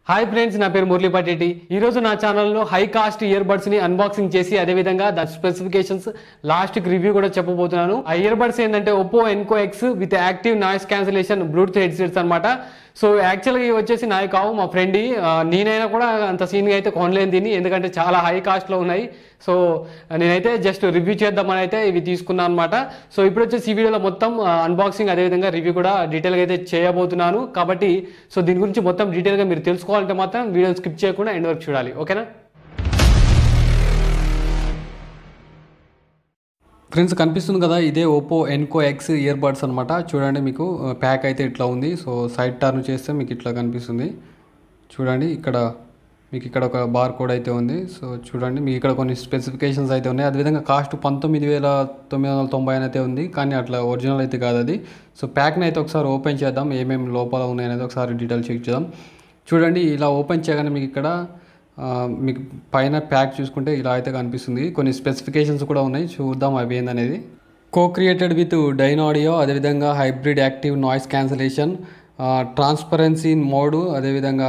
hi friends నా పేరు మురళీ పటేటి ఈ రోజు నా ఛానల్లో హై కాస్ట్ ఇయర్ బడ్స్ ని అన్బాక్సింగ్ చేసి అదే విధంగా దాని స్పెసిఫికేషన్స్ లాస్ట్ కి రివ్యూ కూడా చెప్పబోతున్నాను ఆ ఇయర్ బడ్స్ ఏంటంటే Oppo Enco X with active noise cancellation Bluetooth headsets అనమాట సో యాక్చువల్గా ఇవి వచ్చేసి నాయి కావు మా ఫ్రెండ్ నేనైనా కూడా అంత సీన్గా అయితే కొనలేను దీన్ని ఎందుకంటే చాలా హై కాస్ట్లో ఉన్నాయి సో నేనైతే జస్ట్ రివ్యూ చేద్దామని అయితే ఇవి తీసుకున్నాను అనమాట సో ఇప్పుడు వచ్చేసి ఈ వీడియోలో మొత్తం అన్బాక్సింగ్ అదేవిధంగా రివ్యూ కూడా డీటెయిల్గా అయితే చేయబోతున్నాను కాబట్టి సో దీని గురించి మొత్తం డీటెయిల్గా మీరు తెలుసుకోవాలంటే మాత్రం వీడియో స్కిప్ చేయకుండా ఎండ్ వరకు చూడాలి ఓకేనా ఫ్రెండ్స్ కనిపిస్తుంది కదా ఇదే Oppo Enco X ear buds అనమాట చూడండి మీకు ప్యాక్ అయితే ఇట్లా ఉంది సో సైడ్ టర్న్ చేస్తే మీకు ఇట్లా కనిపిస్తుంది చూడండి ఇక్కడ మీకు ఇక్కడ ఒక బార్ కోడ్ అయితే ఉంది సో చూడండి మీకు ఇక్కడ కొన్ని స్పెసిఫికేషన్స్ అయితే ఉన్నాయి అదేవిధంగా కాస్ట్ పంతొమ్మిది వేల తొమ్మిది వందల తొంభై అయితే ఉంది కానీ అట్లా ఒరిజినల్ అయితే కాదు అది సో ప్యాక్ని అయితే ఒకసారి ఓపెన్ చేద్దాం ఏమేమి లోపల ఉన్నాయనేది ఒకసారి డీటెయిల్ చెక్ చేద్దాం చూడండి ఇలా ఓపెన్ చేయగానే మీకు ఇక్కడ ఆ, మీకు పైన ప్యాక్ చూసుకుంటే ఇలా అయితే కనిపిస్తుంది కొన్ని స్పెసిఫికేషన్స్ కూడా ఉన్నాయి చూద్దాం అవి ఏందనేది co created with Dynaudio అదేవిధంగా hybrid active noise cancellation transparency mode అదేవిధంగా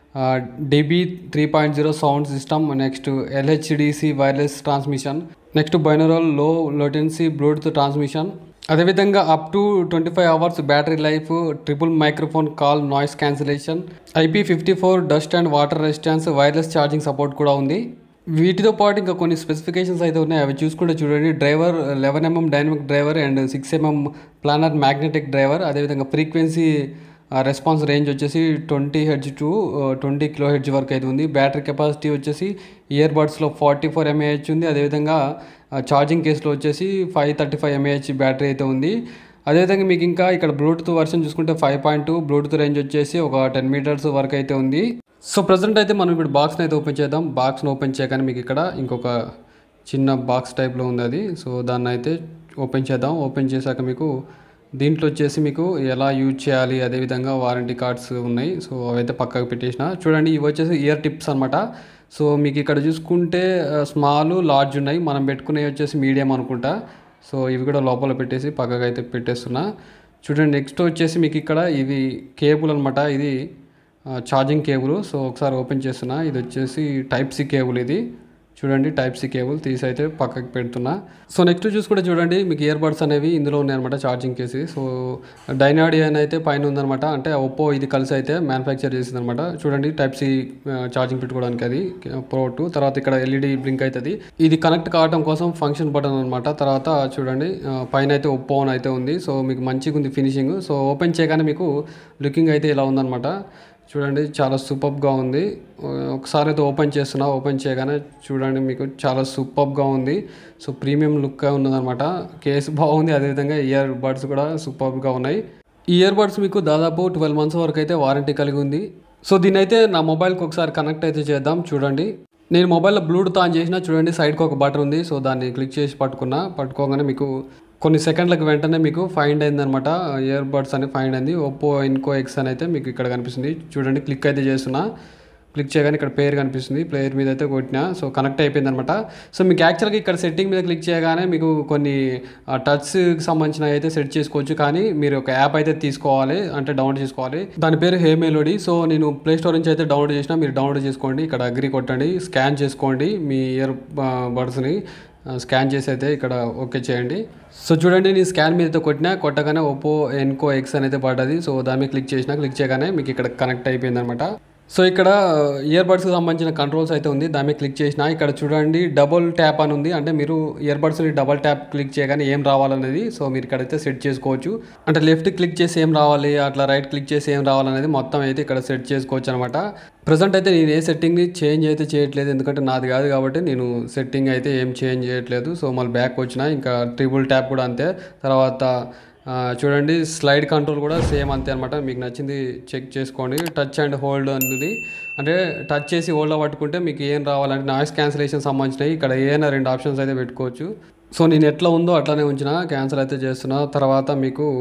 dB three point zero sound system next LHDC wireless transmission next binaural low latency Bluetooth transmission అదేవిధంగా up to twenty five hours battery life triple microphone call noise cancellation IP fifty four dust and water resistance wireless charging support కూడా ఉంది వీటితో పాటు ఇంకా కొన్ని specifications అయితే ఉన్నాయి అవి చూసుకుంటే చూడండి driver eleven mm dynamic driver and six mm planar magnetic driver అదేవిధంగా ఫ్రీక్వెన్సీ రెస్పాన్స్ రేంజ్ వచ్చేసి twenty hertz to twenty kilo hertz వరకు అయితే ఉంది బ్యాటరీ కెపాసిటీ వచ్చేసి ఇయర్ బడ్స్లో ఫార్టీ ఫోర్ ఎంఏహెచ్ ఉంది అదేవిధంగా ఛార్జింగ్ కేసులో వచ్చేసి five thirty five mAh battery అయితే ఉంది అదేవిధంగా మీకు ఇంకా ఇక్కడ బ్లూటూత్ వర్షన్ చూసుకుంటే five point two Bluetooth range వచ్చేసి ఒక టెన్ మీటర్స్ వరకు అయితే ఉంది సో ప్రజెంట్ అయితే మనం ఇప్పుడు బాక్స్ని అయితే ఓపెన్ చేద్దాం బాక్స్ని ఓపెన్ చేయగానే మీకు ఇక్కడ ఇంకొక చిన్న బాక్స్ టైప్లో ఉంది అది సో దాన్ని అయితే ఓపెన్ చేద్దాం ఓపెన్ చేశాక మీకు దీంట్లో వచ్చేసి మీకు ఎలా యూజ్ చేయాలి అదేవిధంగా వారంటీ కార్డ్స్ ఉన్నాయి సో అవైతే పక్కకు పెట్టేసిన చూడండి ఇవి వచ్చేసి ఇయర్ టిప్స్ అనమాట సో మీకు ఇక్కడ చూసుకుంటే స్మాల్ లార్జ్ ఉన్నాయి మనం పెట్టుకునేవి వచ్చేసి మీడియం అనుకుంటా సో ఇవి కూడా లోపల పెట్టేసి పక్కకు అయితే పెట్టేస్తున్నా చూడండి నెక్స్ట్ వచ్చేసి మీకు ఇక్కడ ఇది కేబుల్ అనమాట ఇది ఛార్జింగ్ కేబుల్ సో ఒకసారి ఓపెన్ చేస్తున్నా ఇది వచ్చేసి టైప్ సి కేబుల్ ఇది చూడండి టైప్ సి కేబుల్ తీసి అయితే పక్కకి పెడుతున్నా సో నెక్స్ట్ చూసుకుంటే చూడండి మీకు ఇయర్ బడ్స్ అనేవి ఇందులో ఉన్నాయన్నమాట ఛార్జింగ్ కేసి సో డైనాడి అని అయితే పైన ఉందన్నమాట అంటే ఒప్పో ఇది కలిసి అయితే మ్యానుఫ్యాక్చర్ చేసింది అనమాట చూడండి టైప్ సి ఛార్జింగ్ పెట్టుకోవడానికి అది ప్రో టూ తర్వాత ఇక్కడ ఎల్ఈడి బ్లింక్ అవుతుంది ఇది కనెక్ట్ కావడం కోసం ఫంక్షన్ బటన్ అనమాట తర్వాత చూడండి ఆ, పైన అయితే ఒప్పో అని అయితే ఉంది సో మీకు మంచిగా ఉంది ఫినిషింగ్ సో ఓపెన్ చేయగానే మీకు లుకింగ్ అయితే ఇలా ఉందన్నమాట చూడండి చాలా సూపర్గా ఉంది ఒకసారి అయితే ఓపెన్ చేస్తున్నా ఓపెన్ చేయగానే చూడండి మీకు చాలా సూపర్గా ఉంది సో ప్రీమియం లుక్ ఉన్నదన్నమాట కేసు బాగుంది అదేవిధంగా ఇయర్ బడ్స్ కూడా సూపర్గా ఉన్నాయి ఈ ఇయర్ బడ్స్ మీకు దాదాపు ట్వెల్వ్ మంత్స్ వరకు అయితే వారంటీ కలిగి ఉంది సో దీని అయితే నా మొబైల్కి ఒకసారి కనెక్ట్ అయితే చేద్దాం చూడండి నేను మొబైల్లో బ్లూటూత్ ఆన్ చేసినా చూడండి సైడ్కి ఒక బటన్ ఉంది సో దాన్ని క్లిక్ చేసి పట్టుకున్నా పట్టుకోగానే మీకు కొన్ని సెకండ్లకు వెంటనే మీకు ఫైండ్ అయిందనమాట ఇయర్ బడ్స్ అని ఫైండ్ అయింది ఒప్పో ఇన్కో ఎక్స్ అని అయితే మీకు ఇక్కడ కనిపిస్తుంది చూడండి క్లిక్ అయితే చేస్తున్నా క్లిక్ చేయగానే ఇక్కడ పేరు కనిపిస్తుంది ప్లేయర్ మీద అయితే కొట్టినా సో కనెక్ట్ అయిపోయింది అనమాట సో మీకు యాక్చువల్గా ఇక్కడ సెట్టింగ్ మీద క్లిక్ చేయగానే మీకు కొన్ని టచ్కి సంబంధించిన అయితే సెట్ చేసుకోవచ్చు కానీ మీరు ఒక యాప్ అయితే తీసుకోవాలి అంటే డౌన్లోడ్ చేసుకోవాలి దాని పేరు హే మెలోడీ సో నేను ప్లే స్టోర్ నుంచి అయితే డౌన్లోడ్ చేసిన మీరు డౌన్లోడ్ చేసుకోండి ఇక్కడ అగ్రి కొట్టండి స్కాన్ చేసుకోండి మీ ఇయర్ బడ్స్ని స్కాన్ చేసి అయితే ఇక్కడ ఓకే చేయండి సో చూడండి నేను స్కాన్ మీద అయితే కొట్టినా కొట్టగానే ఒప్పో ఎన్కో ఎక్స్ అనేది పడ్డది సో దాని మీద క్లిక్ చేసిన క్లిక్ చేయగానే మీకు ఇక్కడ కనెక్ట్ అయిపోయింది అనమాట సో ఇక్కడ ఇయర్ బడ్స్కి సంబంధించిన కంట్రోల్స్ అయితే ఉంది దాని మీద క్లిక్ చేసిన ఇక్కడ చూడండి డబుల్ ట్యాప్ అని ఉంది అంటే మీరు ఇయర్ బడ్స్ని డబుల్ ట్యాప్ క్లిక్ చేయగానే ఏం రావాలనేది సో మీరు ఇక్కడైతే సెట్ చేసుకోవచ్చు అంటే లెఫ్ట్ క్లిక్ చేసి ఏం రావాలి అట్లా రైట్ క్లిక్ చేసి ఏం రావాలనేది మొత్తం అయితే ఇక్కడ సెట్ చేసుకోవచ్చు అనమాట ప్రజెంట్ అయితే నేను ఏ సెట్టింగ్ని చేంజ్ అయితే చేయట్లేదు ఎందుకంటే నాది కాదు కాబట్టి నేను సెట్టింగ్ అయితే ఏం చేంజ్ చేయట్లేదు సో మళ్ళీ బ్యాక్ వచ్చిన ఇంకా ట్రిపుల్ ట్యాప్ కూడా అంతే తర్వాత ఆ, చూడండి స్లైడ్ కంట్రోల్ కూడా సేమ్ అంతే అనమాట మీకు నచ్చింది చెక్ చేసుకోండి టచ్ అండ్ హోల్డ్ అనేది అంటే టచ్ చేసి హోల్డ్లో పట్టుకుంటే మీకు ఏం రావాలంటే నాయిస్ క్యాన్సిలేషన్ సంబంధించినవి ఇక్కడ ఏమైనా రెండు ఆప్షన్స్ అయితే పెట్టుకోవచ్చు సో నేను ఎట్లా ఉందో అట్లానే ఉంచిన క్యాన్సిల్ అయితే చేస్తున్నా తర్వాత మీకు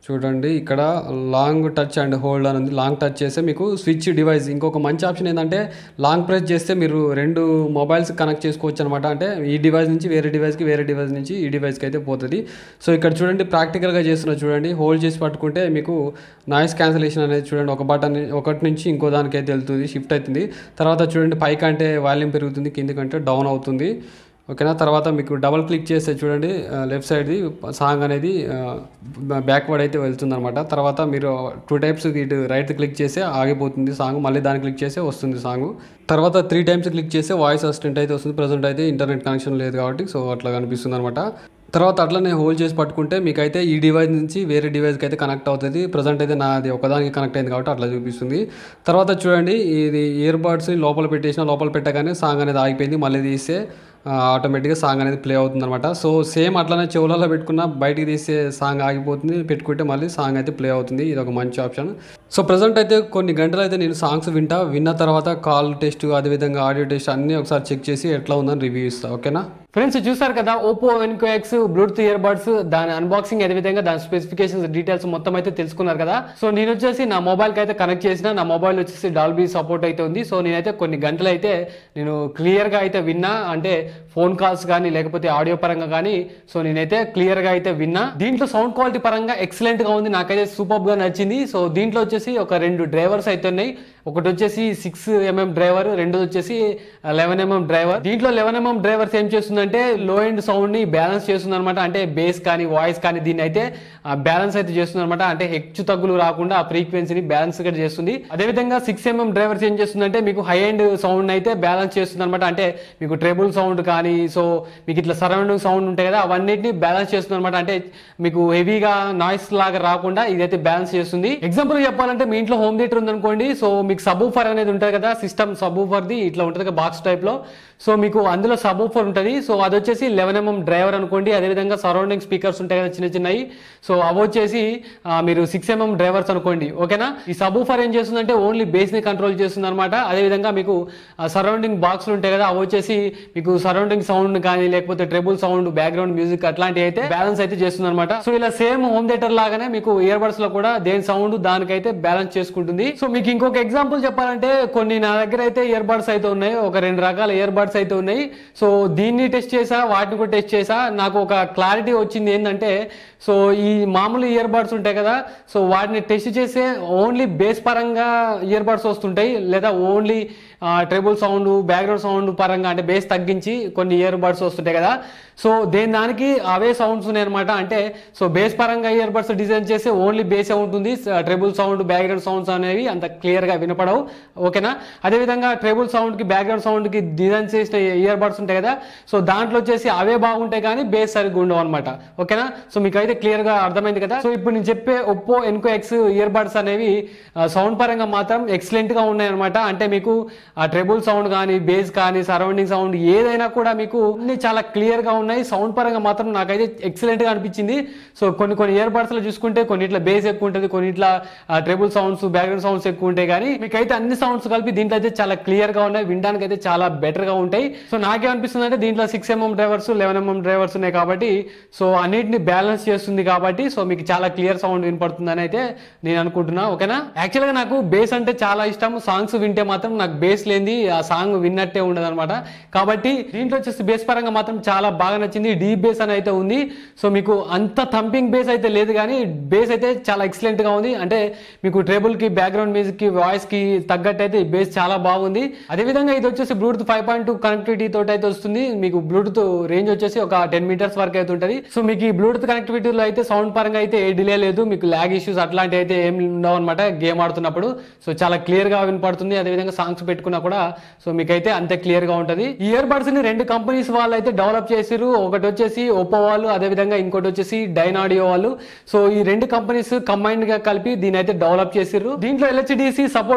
చూడండి ఇక్కడ లాంగ్ టచ్ అండ్ హోల్డ్ అని ఉంది లాంగ్ టచ్ చేస్తే మీకు స్విచ్ డివైస్ ఇంకొక మంచి ఆప్షన్ ఏంటంటే లాంగ్ ప్రెస్ చేస్తే మీరు రెండు మొబైల్స్ కనెక్ట్ చేసుకోవచ్చు అనమాట అంటే ఈ డివైస్ నుంచి వేరే డివైస్కి వేరే డివైస్ నుంచి ఈ డివైస్కి అయితే పోతుంది సో ఇక్కడ చూడండి ప్రాక్టికల్గా చేస్తున్నా చూడండి హోల్డ్ చేసి పట్టుకుంటే మీకు నాయిస్ క్యాన్సలేషన్ అనేది చూడండి ఒక బటన్ ఒకటి నుంచి ఇంకో దానికి అయితే వెళ్తుంది షిఫ్ట్ అవుతుంది తర్వాత చూడండి పైకి అంటే వాల్యూమ్ పెరుగుతుంది కిందికంటే డౌన్ అవుతుంది ఓకేనా తర్వాత మీకు డబల్ క్లిక్ చేస్తే చూడండి లెఫ్ట్ సైడ్ది సాంగ్ అనేది బ్యాక్వర్డ్ అయితే వెళ్తుంది అనమాట తర్వాత మీరు టూ టైప్స్ ఇటు రైట్ క్లిక్ చేస్తే ఆగిపోతుంది సాంగ్ మళ్ళీ దాన్ని క్లిక్ చేస్తే వస్తుంది సాంగ్ తర్వాత త్రీ టైమ్స్ క్లిక్ చేస్తే వాయిస్ అసిస్టెంట్ అయితే వస్తుంది ప్రజెంట్ అయితే ఇంటర్నెట్ కనెక్షన్ లేదు కాబట్టి సో అట్లా కనిపిస్తుంది అనమాట తర్వాత అట్లనే హోల్డ్ చేసి పట్టుకుంటే మీకైతే ఈ డివైస్ నుంచి వేరే డివైస్కి అయితే కనెక్ట్ అవుతుంది ప్రజెంట్ అయితే నాది ఒకదానికి కనెక్ట్ అయింది కాబట్టి అట్లా చూపిస్తుంది తర్వాత చూడండి ఇది ఇయర్ బడ్స్ లోపల పెట్టేసిన లోపల పెట్టగానే సాంగ్ అనేది ఆగిపోయింది మళ్ళీ తీస్తే ఆటోమేటిక్గా సాంగ్ అనేది ప్లే అవుతుంది అనమాట సో సేమ్ అట్లనే చెవులలో పెట్టుకున్న బయటికి తీసే సాంగ్ ఆగిపోతుంది పెట్టుకుంటే మళ్ళీ సాంగ్ అయితే ప్లే అవుతుంది ఇది ఒక మంచి ఆప్షన్ సో ప్రజెంట్ అయితే కొన్ని గంటలు అయితే నేను సాంగ్స్ వింటా విన్న తర్వాత కాల్ టెస్ట్ అదేవిధంగా ఆడియో టెస్ట్ అన్నీ ఒకసారి చెక్ చేసి ఎట్లా ఉందని రివ్యూ ఇస్తా ఓకేనా ఫ్రెండ్స్ చూసారు కదా Oppo Enco X Bluetooth ear buds దాని అన్బాక్సింగ్ అదేవిధంగా దాని స్పెసిఫికేషన్స్ డీటెయిల్స్ మొత్తం అయితే తెలుసుకున్నారు కదా సో నేను వచ్చేసి నా మొబైల్కి అయితే కనెక్ట్ చేసిన నా మొబైల్ వచ్చేసి డాల్బీ సపోర్ట్ అయితే ఉంది సో నేనైతే కొన్ని గంటలు అయితే నేను క్లియర్గా అయితే విన్నా అంటే ఫోన్ కాల్స్ కానీ లేకపోతే ఆడియో పరంగా కానీ సో నేనైతే క్లియర్గా అయితే విన్నా దీంట్లో సౌండ్ క్వాలిటీ పరంగా ఎక్సలెంట్ గా ఉంది నాకైతే సూపర్ గా నచ్చింది సో దీంట్లో వచ్చేసి ఒక రెండు డ్రైవర్స్ అయితే ఉన్నాయి ఒకటి వచ్చేసి సిక్స్ ఎంఎం డ్రైవర్ రెండోది వచ్చేసి లెవెన్ ఎంఎం డ్రైవర్ దీంట్లో లెవెన్ ఎంఎం డ్రైవర్స్ ఏం చేస్తుందంటే లో ఎండ్ సౌండ్ ని బ్యాలెన్స్ చేస్తుంది అనమాట అంటే బేస్ కానీ వాయిస్ కానీ దీన్ని అయితే బ్యాలెన్స్ అయితే చేస్తుంది అనమాట అంటే హెచ్చు తగ్గులు రాకుండా ఆ ఫ్రీక్వెన్సీని బ్యాలెన్స్ గా చేస్తుంది అదేవిధంగా సిక్స్ ఎంఎం డ్రైవర్స్ ఏం చేస్తుందంటే మీకు హై ఎండ్ సౌండ్ అయితే బ్యాలెన్స్ చేస్తుంది అనమాట అంటే మీకు ట్రేబుల్ సౌండ్ కానీ సో మీకు ఇట్లా సరౌండింగ్ సౌండ్ ఉంటాయి కదా అవన్నిటిని బ్యాలెన్స్ చేస్తుంది అనమాట అంటే మీకు హెవీగా నాయిస్ లాగా రాకుండా ఇదైతే బ్యాలెన్స్ చేస్తుంది ఎగ్జాంపుల్ చెప్పాలంటే మీ ఇంట్లో హోమ్ థియేటర్ ఉందనుకోండి సో మీకు సబ్ ఊఫర్ అనేది ఉంటుంది కదా సిస్టమ్ సబ్ ది ఇట్లా ఉంటుంది కదా బాక్స్ టైప్ లో సో మీకు అందులో సబ్ ఊఫర్ ఉంటుంది సో అది వచ్చేసి లెవెన్ ఎంఎం డ్రైవర్ అనుకోండి అదేవిధంగా సరౌండింగ్ స్పీకర్స్ ఉంటాయి కదా చిన్న చిన్నవి సో అవి వచ్చేసి ఆ, మీరు సిక్స్ ఎంఎం డ్రైవర్స్ అనుకోండి ఓకేనా ఈ సబ్ ఊఫర్ ఏం చేస్తుందంటే ఓన్లీ బేస్ ని కంట్రోల్ చేస్తుంది అనమాట అదేవిధంగా మీకు సరౌండింగ్ బాక్స్లు ఉంటాయి కదా అవి వచ్చేసి మీకు సరౌండింగ్ సౌండ్ కానీ లేకపోతే ట్రెబుల్ సౌండ్ బ్యాక్గ్రౌండ్ మ్యూజిక్ అట్లాంటివి అయితే బ్యాలెన్స్ అయితే చేస్తుంది అనమాట సో ఇలా సేమ్ హోమ్ థియేటర్ లాగానే మీకు ఇయర్ బడ్స్ లో కూడా దేని సౌండ్ దానికైతే బ్యాలెన్స్ చేసుకుంటుంది సో మీకు ఇంకొక ఎగ్జాంపుల్ చెప్పాలంటే కొన్ని నా దగ్గర అయితే ఇయర్ బడ్స్ అయితే ఉన్నాయి ఒక రెండు రకాల ఇయర్ బడ్స్ అయితే ఉన్నాయి సో దీన్ని టెస్ట్ చేసా వాటిని కూడా టెస్ట్ చేసా నాకు ఒక క్లారిటీ వచ్చింది ఏంటంటే సో ఈ మామూలు ఇయర్ బడ్స్ ఉంటాయి కదా సో వాటిని టెస్ట్ చేసే ఓన్లీ బేస్ పరంగా ఇయర్ బడ్స్ వస్తుంటాయి లేదా only treble sound background sound పరంగా అంటే బేస్ తగ్గించి కొన్ని ఇయర్ బడ్స్ వస్తుంటాయి కదా సో దేని దానికి అవే సౌండ్స్ ఉన్నాయి అనమాట అంటే సో బేస్ పరంగా ఇయర్ బడ్స్ డిజైన్ చేస్తే ఓన్లీ బేసే ఉంటుంది ట్రేబుల్ సౌండ్ బ్యాక్గ్రౌండ్ సౌండ్స్ అనేవి అంత క్లియర్ గా వినపడవు ఓకేనా అదేవిధంగా ట్రేబుల్ సౌండ్ కి బ్యాక్గ్రౌండ్ సౌండ్ కి డిజైన్ చేసిన ఇయర్ బడ్స్ ఉంటాయి కదా సో దాంట్లో వచ్చేసి అవే బాగుంటాయి కానీ బేస్ సరిగ్గా ఉండవు అనమాట ఓకేనా సో మీకు అయితే క్లియర్ గా అర్థమైంది కదా సో ఇప్పుడు నేను చెప్పే Oppo Enco X ear buds అనేవి సౌండ్ పరంగా మాత్రం ఎక్సలెంట్ గా ఉన్నాయి అనమాట అంటే మీకు ఆ ట్రెబుల్ సౌండ్ కానీ బేస్ కానీ సరౌండింగ్ సౌండ్ ఏదైనా కూడా మీకు అన్ని చాలా క్లియర్ గా ఉన్నాయి సౌండ్ పరంగా మాత్రం నాకైతే ఎక్సలెంట్ గా అనిపించింది సో కొన్ని కొన్ని ఇయర్ బడ్స్ లో చూసుకుంటే కొన్నిట్ల బేస్ ఎక్కువ ఉంటుంది కొన్నిట్ల ట్రెబుల్ సౌండ్స్ బ్యాక్గ్రౌండ్ సౌండ్స్ ఎక్కువ ఉంటాయి కానీ మీకైతే అన్ని సౌండ్స్ కలిపి దీంట్లో అయితే చాలా క్లియర్ గా ఉన్నాయి వినడానికి అయితే చాలా బెటర్ గా ఉంటాయి సో నాకేమనిపిస్తుంది అంటే దీంట్లో six mm drivers eleven mm drivers ఉన్నాయి కాబట్టి సో అన్నిటిని బ్యాలెన్స్ చేస్తుంది కాబట్టి సో మీకు చాలా క్లియర్ సౌండ్ వినపడుతుందని అయితే నేను అనుకుంటున్నా ఓకేనా యాక్చువల్ గా నాకు బేస్ అంటే చాలా ఇష్టం సాంగ్స్ వింటే మాత్రం నాకు బేస్ లేని ఆ సాంగ్ విన్నట్టే ఉండదు అనమాట కాబట్టి దీంట్లో వచ్చేసి బేస్ పరంగా మాత్రం చాలా బాగా నచ్చింది డీప్ బేస్ అని అయితే ఉంది సో మీకు అంత థంపింగ్ బేస్ అయితే లేదు కానీ బేస్ అయితే చాలా ఎక్సలెంట్ గా ఉంది అంటే మీకు ట్రేబుల్ కి బ్యాక్గ్రౌండ్ మ్యూజిక్ కి వాయిస్ కి తగ్గట్టు అయితే బేస్ చాలా బాగుంది అదేవిధంగా ఇది వచ్చేసి Bluetooth five point two connectivity తోటి అయితే వస్తుంది మీకు బ్లూటూత్ రేంజ్ వచ్చేసి ఒక టెన్ మీటర్స్ వరకు అయితే ఉంటుంది సో మీకు ఈ బ్లూటూత్ కనెక్టివిటీలో అయితే సౌండ్ పరంగా అయితే ఏ డిలే లేదు మీకు ల్యాగ్ ఇష్యూస్ అట్లాంటివి అయితే ఏం ఉండవు అనమాట గేమ్ ఆడుతున్నప్పుడు సో చాలా క్లియర్ గా వినపడుతుంది అదేవిధంగా సాంగ్స్ పెట్టుకున్నా కూడా సో మీకైతే అంతే క్లియర్ గా ఉంటుంది ఈ ఇయర్ బడ్స్ ని రెండు కంపెనీస్ వాళ్ళు అయితే డెవలప్ చేసిరు ఒకటి వచ్చేసి ఒప్పో వాళ్ళు అదేవిధంగా ఇంకోటి వచ్చేసి డైన్ ఆడియో వాళ్ళు సో ఈ రెండు కంపెనీస్ కంబైన్డ్ గా కలిపి దీని అయితే డెవలప్ చేసిర్రు దీంట్లో ఎల్హెచ్డిసి సపోర్ట్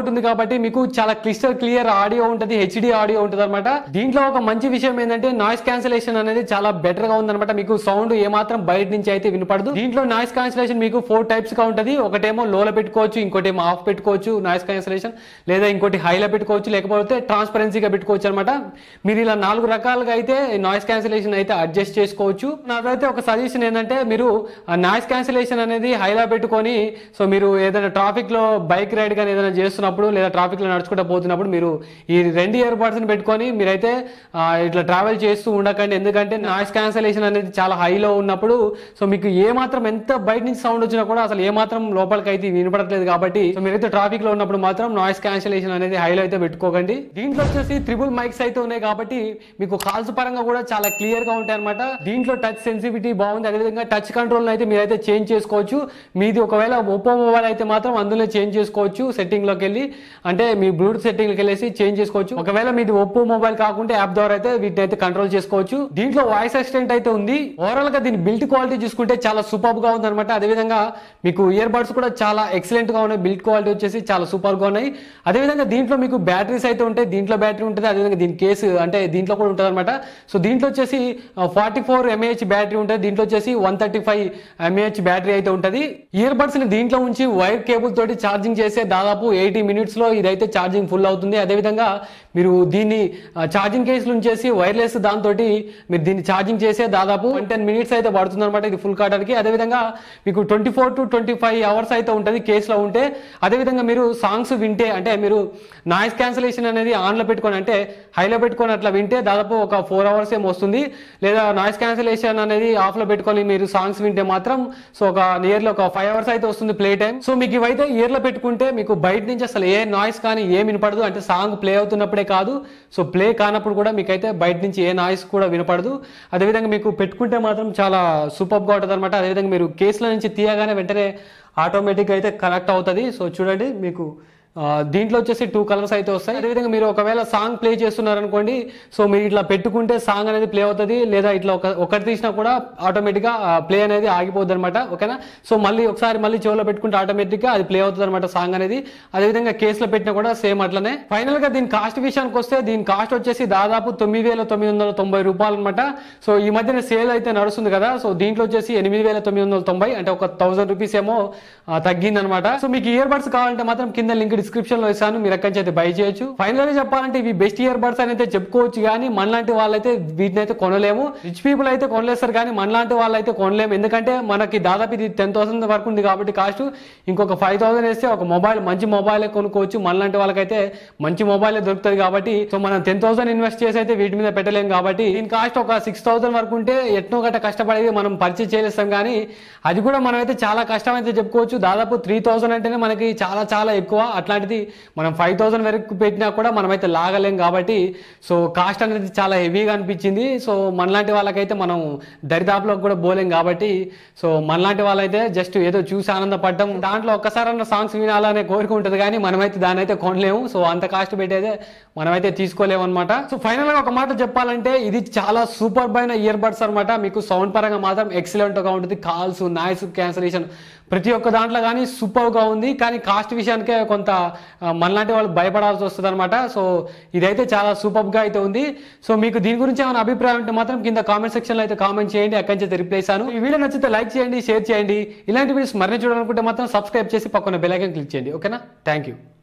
సపోర్ట్ ఉంది కాబట్టి మీకు చాలా క్లిస్టర్ క్లియర్ ఆడియో ఉంటుంది హెచ్డి ఆడియో ఉంటుంది అనమాట దీంట్లో ఒక మంచి విషయం ఏంటంటే నాయిస్ క్యాన్సిలేషన్ అనేది చాలా బెటర్ గా ఉందన్నమాట మీకు సౌండ్ ఏమాత్రం బయట నుంచి అయితే వినపడదు దీంట్లో నాయిస్ క్యాన్సిలేషన్ మీకు ఫోర్ టైప్స్ గా ఉంటుంది ఒకటేమో లోలో పెట్టుకోవచ్చు ఇంకోటేమో ఆఫ్ పెట్టుకోవచ్చు నాయిస్ క్యాన్సిలేషన్ లేదా ఇంకోటి హైలో పెట్టుకోవచ్చు లేకపోతే ట్రాన్స్పరెన్సీగా పెట్టుకోవచ్చు అనమాట మీరు ఇలా నాలుగు రకాలుగా అయితే నాయిస్ క్యాన్సిలేషన్ అయితే అడ్జస్ట్ చేసుకోవచ్చు నాదైతే ఒక సజెషన్ ఏంటంటే మీరు నాయిస్ క్యాన్సిలేషన్ అనేది హైలో పెట్టుకొని సో మీరు ఏదైనా ట్రాఫిక్ లో బైక్ రైడ్ కానీ ఏదైనా చేస్తున్నప్పుడు లేదా ట్రాఫిక్ లో నడుచుకుంటూ పోతున్నప్పుడు మీరు ఈ రెండు ఇయర్ బడ్స్ పెట్టుకొని మీరైతే ఆ, ఇట్లా ట్రావెల్ చేస్తూ ఉండకండి ఎందుకంటే నాయిస్ క్యాన్సిలేషన్ అనేది చాలా హైలో ఉన్నప్పుడు సో మీకు ఏ మాత్రం ఎంత బయట నుంచి సౌండ్ వచ్చినా కూడా అసలు ఏ మాత్రం లోపలికి అయితే వినపడట్లేదు కాబట్టి సో మీరైతే ట్రాఫిక్ లో ఉన్నప్పుడు మాత్రం నాయిస్ క్యాన్సిలేషన్ అనేది హైలో అయితే పెట్టుకోకండి దీంట్లో వచ్చేసి త్రిబుల్ మైక్స్ అయితే ఉన్నాయి కాబట్టి మీకు కాల్స్ పరంగా కూడా చాలా క్లియర్ గా ఉంటాయి అనమాట దీంట్లో టచ్ సెన్సిటివిటీ బాగుంది అదేవిధంగా టచ్ కంట్రోల్ అయితే మీరైతే చేంజ్ చేసుకోవచ్చు మీది ఒకవేళ ఒప్పో మొబైల్ అయితే మాత్రం అందులో చేంజ్ చేసుకోవచ్చు సెట్టింగ్ లోకి వెళ్ళి అంటే మీ బ్లూటూత్ సెట్టింగ్ లోకి వెళ్ళేసి చేంజ్ చేసుకోవచ్చు ఒకవేళ మీది ఒప్పో మొబైల్ కాకుంటే యాప్ ద్వారా అయితే వీటిని అయితే కంట్రోల్ చేసుకోవచ్చు దీంట్లో వాయిస్ అసిస్టెంట్ అయితే ఉంది ఓవరాల్ గా దీని బిల్ట్ క్వాలిటీ చూసుకుంటే చాలా సూపర్ గా ఉంది అనమాట అదేవిధంగా మీకు ఇయర్ బడ్స్ కూడా చాలా ఎక్సలెంట్ గా ఉన్నాయి బిల్ట్ క్వాలిటీ వచ్చేసి చాలా సూపర్ గా ఉన్నాయి అదేవిధంగా దీంట్లో మీకు బ్యాటరీస్ అయితే ఉంటాయి దీంట్లో బ్యాటరీ ఉంటుంది అదేవిధంగా దీని కేసు అంటే దీంట్లో కూడా ఉంటుంది అనమాట సో దీంట్లో వచ్చేసి ఫార్టీ ఫోర్ ఎంఏహెచ్ బ్యాటరీ ఉంటుంది దీంట్లో వచ్చేసి one thirty five mAh battery అయితే ఉంటుంది ఇయర్ బడ్స్ ని దీంట్లో ఉంచి వైర్ కేబుల్ తోటి ఛార్జింగ్ చేస్తే దాదాపు ఎయిటీ మినిట్స్ లో ఇదైతే ఛార్జింగ్ ఫుల్ అవుతుంది అదేవిధంగా మీరు దీన్ని ఛార్జింగ్ కేసులు ఉంచేసి వైర్లెస్ దాంతో మీరు దీన్ని ఛార్జింగ్ చేసే దాదాపు వన్ టెన్ మినిట్స్ అయితే పడుతుంది అనమాట ఇది ఫుల్ కావడానికి అదేవిధంగా మీకు twenty four to twenty five hours అయితే ఉంటుంది కేసులో ఉంటే అదేవిధంగా మీరు సాంగ్స్ వింటే అంటే మీరు నాయిస్ క్యాన్సిలేషన్ అనేది ఆన్లో పెట్టుకొని అంటే హైలో పెట్టుకొని అట్లా వింటే దాదాపు ఒక ఫోర్ అవర్స్ ఏమో వస్తుంది లేదా నాయిస్ క్యాన్సిలేషన్ అనేది ఆఫ్లో పెట్టుకొని మీరు సాంగ్స్ వింటే మాత్రం సో ఒక నియర్లీ ఒక ఫైవ్ అవర్స్ అయితే వస్తుంది ప్లే టైం సో మీకు ఇవైతే ఇయర్లో పెట్టుకుంటే మీకు బయట నుంచి అసలు ఏ నాయిస్ కానీ ఏం వినపడదు అంటే సాంగ్ ప్లే అవుతున్నప్పుడే కాదు సో ప్లే కానప్పుడు కూడా మీకైతే బయట నుంచి ఏ నాయిస్ కూడా వినపడదు అదేవిధంగా మీకు పెట్టుకుంటే మాత్రం చాలా సూపర్గా ఉంటుంది అనమాట అదేవిధంగా మీరు కేసుల నుంచి తీయగానే వెంటనే ఆటోమేటిక్గా అయితే కనెక్ట్ అవుతుంది సో చూడండి మీకు ఆ, దీంట్లో వచ్చేసి టూ కలర్స్ అయితే వస్తాయి అదేవిధంగా మీరు ఒకవేళ సాంగ్ ప్లే చేస్తున్నారు అనుకోండి సో మీరు ఇట్లా పెట్టుకుంటే సాంగ్ అనేది ప్లే అవుతుంది లేదా ఇట్లా ఒక ఒకటి తీసినా కూడా ఆటోమేటిక్గా ప్లే అనేది ఆగిపోద్ది అనమాట ఓకేనా సో మళ్ళీ ఒకసారి మళ్ళీ చెవులో పెట్టుకుంటే ఆటోమేటిక్గా అది ప్లే అవుతుంది అనమాట సాంగ్ అనేది అదేవిధంగా కేసులో పెట్టినా కూడా సేమ్ అట్లనే ఫైనల్ గా దీని కాస్ట్ విషయానికి వస్తే దీని కాస్ట్ వచ్చేసి దాదాపు తొమ్మిది వేల తొమ్మిది వందల తొంభై రూపాయలు అనమాట సో ఈ మధ్యన సేల్ అయితే నడుస్తుంది కదా సో దీంట్లో వచ్చేసి ఎనిమిది వేల తొమ్మిది వందల తొంభై అంటే ఒక థౌసండ్ రూపీస్ ఏమో తగ్గింది అనమాట సో మీకు ఇయర్ బడ్స్ కావాలంటే మాత్రం కింద లింక్ డిస్క్రిప్షన్ లో ఇస్తాను మీరు ఎక్కడి నుంచి అయితే బై చేయొచ్చు ఫైనల్ గా చెప్పాలంటే ఇవి బెస్ట్ ఇయర్ బడ్స్ అని అయితే చెప్పుకోవచ్చు కానీ మనలాంటి వాళ్ళైతే వీటిని అయితే కొనలేము రిచ్ పీపుల్ అయితే కొనలేస్తారు కానీ మనలాంటి వాళ్ళు అయితే కొనలేము ఎందుకంటే మనకి దాదాపు ఇది టెన్ థౌసండ్ వరకు ఉంది కాబట్టి కాస్ట్ ఇంకొక ఫైవ్ థౌసండ్ వేస్తే ఒక మొబైల్ మంచి మొబైల్ కొనుక్కోవచ్చు మనలాంటి వాళ్ళకైతే మంచి మొబైల్ దొరుకుతుంది కాబట్టి సో మనం టెన్ థౌసండ్ ఇన్వెస్ట్ చేసి అయితే వీటి మీద పెట్టలేం కాబట్టి దీని కాస్ట్ ఒక సిక్స్ థౌసండ్ వరకు ఉంటే ఎట్నో గట్ట కష్టపడేది మనం పర్చేజ్ చేయలేస్తాం కానీ అది కూడా మనం అయితే చాలా కష్టం అయితే చెప్పుకోవచ్చు దాదాపు త్రీ థౌసండ్ అంటేనే మనకి చాలా చాలా ఎక్కువ అట్లాంటిది మనం ఫైవ్ థౌసండ్ వరకు పెట్టినా కూడా మనమైతే లాగలేం కాబట్టి సో కాస్ట్ అనేది చాలా హెవీగా అనిపించింది సో మనలాంటి వాళ్ళకైతే మనం దరిదాపులోకి కూడా పోలేం కాబట్టి సో మనలాంటి వాళ్ళైతే జస్ట్ ఏదో చూసి ఆనందపడ్డం దాంట్లో ఒక్కసారన్న సాంగ్స్ వినాలనే కోరిక ఉంటుంది కానీ మనమైతే దాన్ని అయితే కొనలేము సో అంత కాస్ట్ పెట్టేదే మనమైతే తీసుకోలేము అనమాట సో ఫైనల్ గా ఒక మాట చెప్పాలంటే ఇది చాలా సూపర్ బైన ఇయర్ బడ్స్ అనమాట మీకు సౌండ్ పరంగా మాత్రం ఎక్సలెంట్ గా ఉంటుంది కాల్స్ నాయిస్ క్యాన్సలేషన్ ప్రతి ఒక్క దాంట్లో కానీ సూపర్ గా ఉంది కానీ కాస్ట్ విషయానికే కొంత ఆ, మనలాంటి వాళ్ళు భయపడాల్సి వస్తుంది అనమాట సో ఇదైతే చాలా సూపర్ గా అయితే ఉంది సో మీకు దీని గురించి ఏమైనా అభిప్రాయం ఉంటే మాత్రం కింద కామెంట్ సెక్షన్ లో అయితే కామెంట్ చేయండి అక్కడి నుంచి అయితే రిప్లై ఇస్తాను ఈ వీడియో నచ్చితే లైక్ చేయండి షేర్ చేయండి ఇలాంటి వీడియోస్ మరిన్ని చూడాలనుకుంటే మాత్రం సబ్స్క్రైబ్ చేసి పక్కన బెల్ ఐకాన్ క్లిక్ చేయండి ఓకేనా థ్యాంక్ యూ